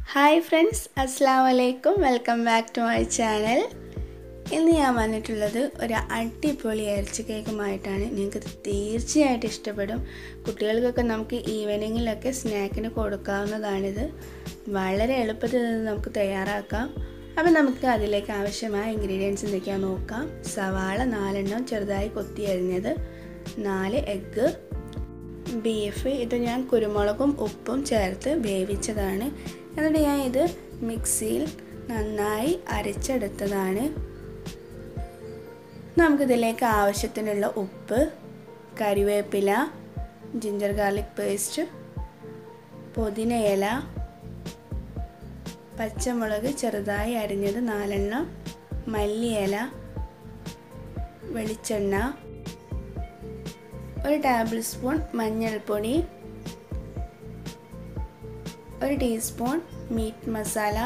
hi friends അസ്സാം വലൈക്കും welcome back to my channel ഇന്ന് ഞാൻ വന്നിട്ടുള്ളത് ഒരു അടിപൊളി ഇറച്ചി കേക്കുമായിട്ടാണ് നിങ്ങൾക്ക് തീർച്ചയായിട്ടും ഇഷ്ടപ്പെടും കുട്ടികൾക്കൊക്കെ നമുക്ക് ഈവനിങ്ങിലൊക്കെ സ്നാക്കിന് കൊടുക്കാവുന്നതാണിത് വളരെ എളുപ്പത്തിൽ ഇത് നമുക്ക് തയ്യാറാക്കാം അപ്പം നമുക്ക് അതിലേക്ക് ആവശ്യമായ ഇൻഗ്രീഡിയൻസ് എന്തൊക്കെയാണെന്ന് നോക്കാം സവാള നാലെണ്ണം ചെറുതായി കൊത്തി അരിഞ്ഞത് നാല് എഗ്ഗ് ബീഫ് ഇത് ഞാൻ കുരുമുളകും ഉപ്പും ചേർത്ത് വേവിച്ചതാണ് എന്നിട്ട് ഞാൻ ഇത് മിക്സിയിൽ നന്നായി അരച്ചെടുത്തതാണ് നമുക്കിതിലേക്ക് ആവശ്യത്തിനുള്ള ഉപ്പ് കറിവേപ്പില ജിഞ്ചർ ഗാർലിക് പേസ്റ്റ് പുതിന ഇല പച്ചമുളക് ചെറുതായി അരിഞ്ഞത് നാലെണ്ണം മല്ലിയില വെളിച്ചെണ്ണ ഒരു ടേബിൾ സ്പൂൺ മഞ്ഞൾപ്പൊടി ഒരു ടീസ്പൂൺ മീറ്റ് മസാല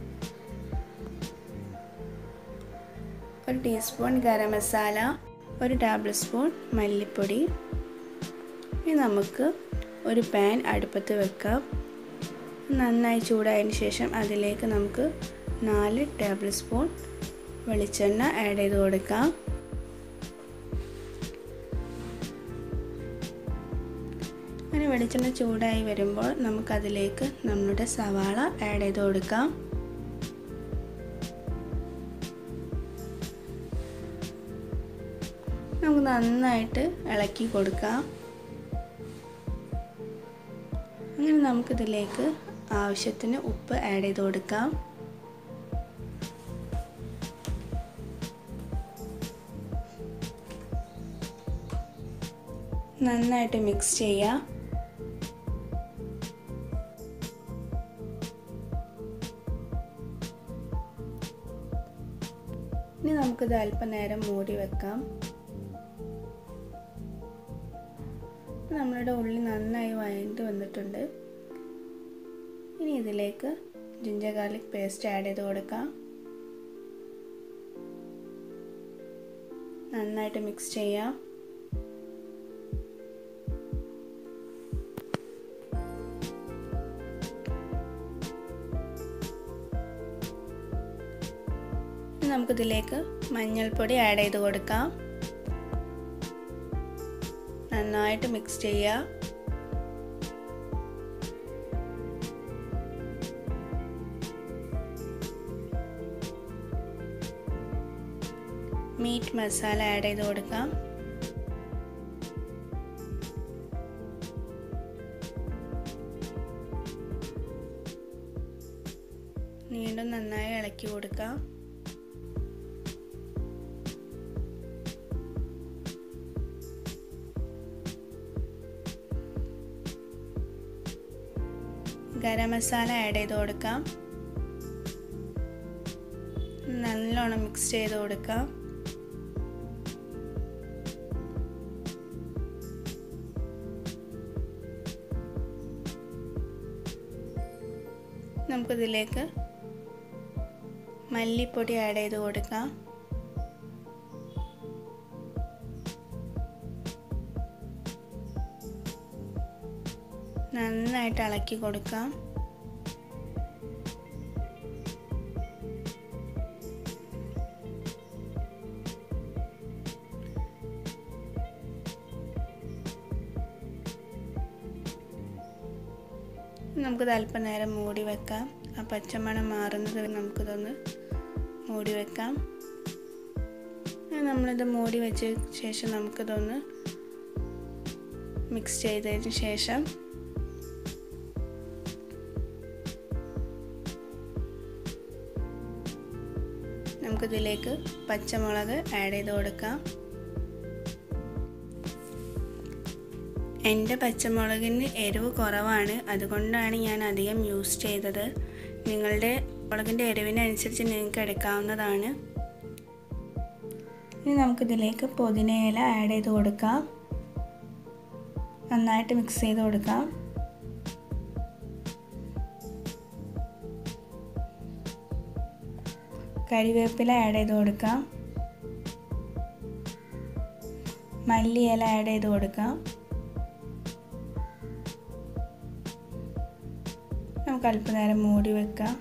ഒരു ടീസ്പൂൺ ഗരം മസാല ഒരു ടേബിൾ സ്പൂൺ മല്ലിപ്പൊടി ഇനി നമുക്ക് ഒരു പാൻ അടുപ്പത്ത് വെക്കാം നന്നായി ചൂടായതിന് ശേഷം അതിലേക്ക് നമുക്ക് നാല് ടേബിൾ സ്പൂൺ വെളിച്ചെണ്ണ ആഡ് ചെയ്ത് കൊടുക്കാം അങ്ങനെ വെളിച്ചെണ്ണ ചൂടായി വരുമ്പോൾ നമുക്കതിലേക്ക് നമ്മുടെ സവാള ആഡ് ചെയ്ത് കൊടുക്കാം നമുക്ക് നന്നായിട്ട് ഇളക്കി കൊടുക്കാം അങ്ങനെ നമുക്കിതിലേക്ക് ആവശ്യത്തിന് ഉപ്പ് ആഡ് ചെയ്ത് കൊടുക്കാം നന്നായിട്ട് മിക്സ് ചെയ്യാം ഇനി നമുക്കിത് അല്പനേരം മൂടി വെക്കാം നമ്മളുടെ ഉള്ളി നന്നായി വഴണ്ട് വന്നിട്ടുണ്ട് ഇനി ഇതിലേക്ക് ജിഞ്ചർ ഗാർലിക് പേസ്റ്റ് ആഡ് ചെയ്ത് കൊടുക്കാം നന്നായിട്ട് മിക്സ് ചെയ്യാം നമുക്കിതിലേക്ക് മഞ്ഞൾപ്പൊടി ആഡ് ചെയ്ത് കൊടുക്കാം നന്നായിട്ട് മിക്സ് ചെയ്യുക മീറ്റ് മസാല ആഡ് ചെയ്ത് കൊടുക്കാം വീണ്ടും നന്നായി ഇളക്കി കൊടുക്കാം ഗരം മസാല ആഡ് ചെയ്ത് കൊടുക്കാം നല്ലോണം മിക്സ് ചെയ്ത് കൊടുക്കാം നമുക്കിതിലേക്ക് മല്ലിപ്പൊടി ആഡ് ചെയ്ത് കൊടുക്കാം നന്നായിട്ട് ഇളക്കി കൊടുക്കാം നമുക്കിത് അല്പനേരം മൂടി വെക്കാം ആ പച്ചമണം മാറുന്നത് നമുക്കിതൊന്ന് മൂടി വെക്കാം നമ്മളിത് മൂടി വെച്ച ശേഷം നമുക്കിതൊന്ന് മിക്സ് ചെയ്തതിന് ശേഷം നമുക്കിതിലേക്ക് പച്ചമുളക് ആഡ് ചെയ്ത് കൊടുക്കാം എൻ്റെ പച്ചമുളകിന് എരിവ് കുറവാണ് അതുകൊണ്ടാണ് ഞാൻ അധികം യൂസ് ചെയ്തത് നിങ്ങളുടെ മുളകിൻ്റെ എരിവിനനുസരിച്ച് നിങ്ങൾക്ക് എടുക്കാവുന്നതാണ് ഇനി നമുക്കിതിലേക്ക് പുതിന ഇല ആഡ് ചെയ്ത് കൊടുക്കാം നന്നായിട്ട് മിക്സ് ചെയ്ത് കൊടുക്കാം കരിവേപ്പില ആഡ് ചെയ്ത് കൊടുക്കാം മല്ലിയില ആഡ് ചെയ്ത് കൊടുക്കാം നമുക്ക് അല്പനേരം മൂടി വെക്കാം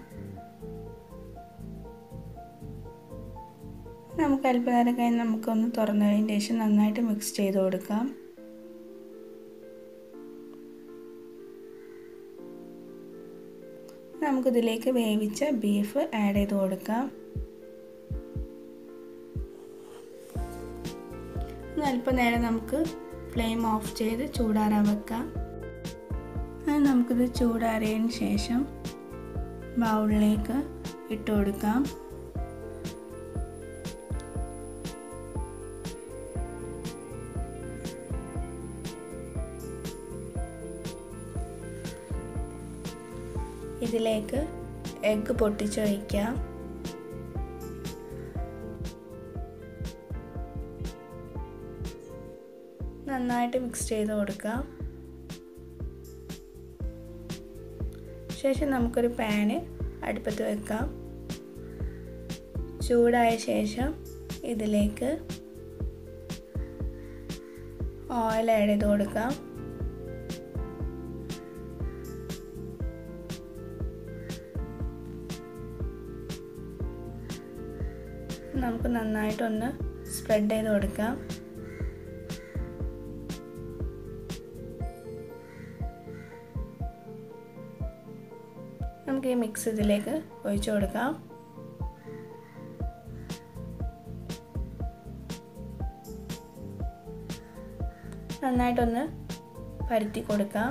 നമുക്ക് അല്പനേരം കഴിഞ്ഞ് നമുക്കൊന്ന് തുറന്നതിന് ശേഷം നന്നായിട്ട് മിക്സ് ചെയ്ത് കൊടുക്കാം നമുക്കിതിലേക്ക് വേവിച്ച ബീഫ് ആഡ് ചെയ്ത് കൊടുക്കാം അല്പനേരം നമുക്ക് ഫ്ലെയിം ഓഫ് ചെയ്ത് ചൂടാറാൻ വെക്കാം അത് നമുക്കിത് ചൂടാറിയതിന് ശേഷം ബൗളിലേക്ക് ഇട്ട് കൊടുക്കാം ഇതിലേക്ക് എഗ്ഗ് പൊട്ടിച്ചൊഴിക്കാം നന്നായിട്ട് മിക്സ് ചെയ്ത് കൊടുക്കാം ശേഷം നമുക്കൊരു പാന് അടുപ്പത്ത് വെക്കാം ചൂടായ ശേഷം ഇതിലേക്ക് ഓയിൽ ആഡ് ചെയ്ത് കൊടുക്കാം നമുക്ക് നന്നായിട്ടൊന്ന് സ്പ്രെഡ് ചെയ്ത് കൊടുക്കാം നമുക്ക് ഈ മിക്സ് ഇതിലേക്ക് ഒഴിച്ചു കൊടുക്കാം നന്നായിട്ടൊന്ന് പരുത്തി കൊടുക്കാം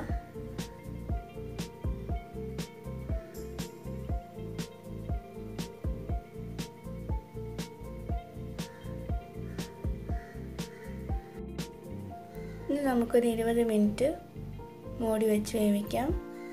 ഇനി നമുക്കൊരു ഇരുപത് മിനിറ്റ് മൂടി വെച്ച് വേവിക്കാം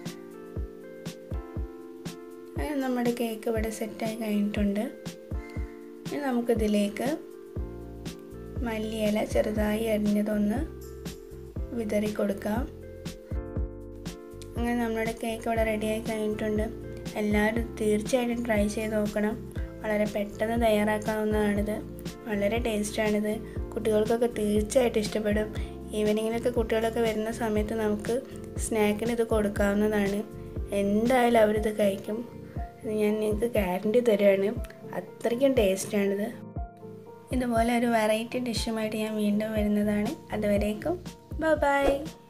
അങ്ങനെ നമ്മുടെ കേക്ക് ഇവിടെ സെറ്റായി കഴിഞ്ഞിട്ടുണ്ട് ഇനി നമുക്കിതിലേക്ക് മല്ലിയില ചെറുതായി അരിഞ്ഞതൊന്ന് വിതറി കൊടുക്കാം അങ്ങനെ നമ്മുടെ കേക്ക് ഇവിടെ റെഡിയായി കഴിഞ്ഞിട്ടുണ്ട് എല്ലാവരും തീർച്ചയായിട്ടും ട്രൈ ചെയ്ത് നോക്കണം വളരെ പെട്ടെന്ന് തയ്യാറാക്കാവുന്നതാണിത് വളരെ ടേസ്റ്റാണിത് കുട്ടികൾക്കൊക്കെ തീർച്ചയായിട്ടും ഇഷ്ടപ്പെടും ഈവനിങ്ങിലൊക്കെ കുട്ടികളൊക്കെ വരുന്ന സമയത്ത് നമുക്ക് സ്നാക്കിന് ഇത് കൊടുക്കാവുന്നതാണ് എന്തായാലും അവരിത് കഴിക്കും ഇത് ഞാൻ നിങ്ങൾക്ക് ഗ്യാരണ്ടി തരുവാണ് അത്രയ്ക്കും ടേസ്റ്റാണിത് ഇതുപോലെ ഒരു വെറൈറ്റി ഡിഷുമായിട്ട് ഞാൻ വീണ്ടും വരുന്നതാണ് അതുവരേക്കും ബൈ